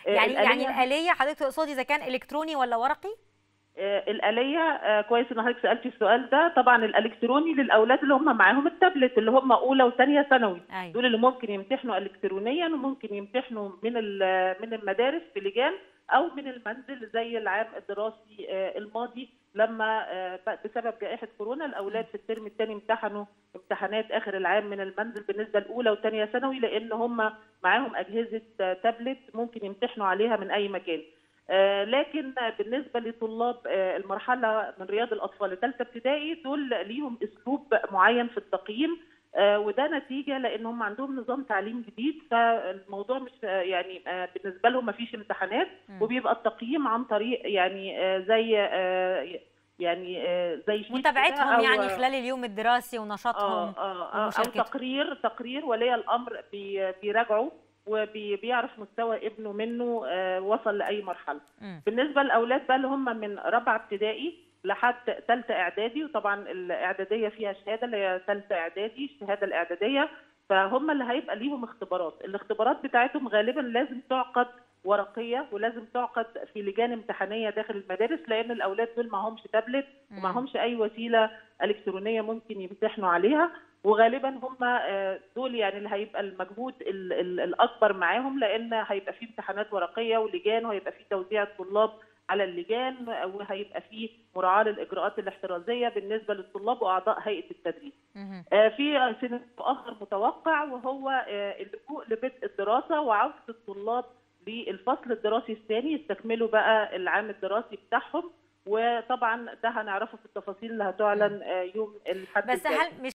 آه، يعني يعني الآلية- الآلية حضرتك تقصدي إذا كان إلكتروني ولا ورقي؟ آه، الآلية آه، كويس ان حضرتك سألتي السؤال ده طبعا الإلكتروني للأولاد اللي هم معاهم التابلت اللي هم أولى وثانية ثانوي أيوة دول اللي ممكن يمتحنوا إلكترونيا وممكن يمتحنوا من ال- من المدارس في لجان أو من المنزل زي العام الدراسي آه، الماضي لما آه، ب- بسبب جائحة كورونا الأولاد في الترم الثاني امتحنوا امتحانات آخر العام من المنزل بالنسبة لأولى وثانية ثانوي لأن هم معاهم أجهزة آه، تابلت ممكن يمتحنوا عليها من أي مكان. آه، لكن بالنسبه لطلاب آه، المرحله من رياض الاطفال لثالثه ابتدائي دول ليهم اسلوب معين في التقييم آه، وده نتيجه لان هم عندهم نظام تعليم جديد فالموضوع مش آه، يعني آه، بالنسبه لهم ما فيش امتحانات مم. وبيبقى التقييم عن طريق يعني آه، زي آه، يعني آه، زي شيت كده متابعتهم أو- يعني خلال اليوم الدراسي ونشاطهم اه اه اه او ومشاركتهم. تقرير تقرير ولي الامر بي- بيراجعوا وبيعرف مستوى ابنه منه آه، وصل لاي مرحله مم. بالنسبه للاولاد بقى اللي هم من رابعه ابتدائي لحد ثالثه اعدادي وطبعا الاعداديه فيها شهاده اللي هي ثالثه اعدادي الشهاده الاعداديه فهم اللي هيبقى ليهم اختبارات الاختبارات بتاعتهم غالبا لازم تعقد ورقيه ولازم تعقد في لجان امتحانيه داخل المدارس لان الاولاد دول معهمش تابلت مم. ومعهمش اي وسيله الكترونيه ممكن يمتحنوا عليها وغالبا هم آه، دول يعني اللي هيبقى المجهود ال- ال- الاكبر معاهم لان هيبقى في امتحانات ورقيه ولجان وهيبقى في توزيع الطلاب على اللجان وهيبقى في مراعاه للاجراءات الاحترازيه بالنسبه للطلاب واعضاء هيئه التدريس. مهم. آه، في سيناريو اخر متوقع وهو آه، اللجوء لبدء الدراسه وعوده الطلاب للفصل الدراسي الثاني يستكملوا بقى العام الدراسي بتاعهم وطبعا ده هنعرفه في التفاصيل اللي هتعلن آه، يوم الحد بس الجاي. هل مش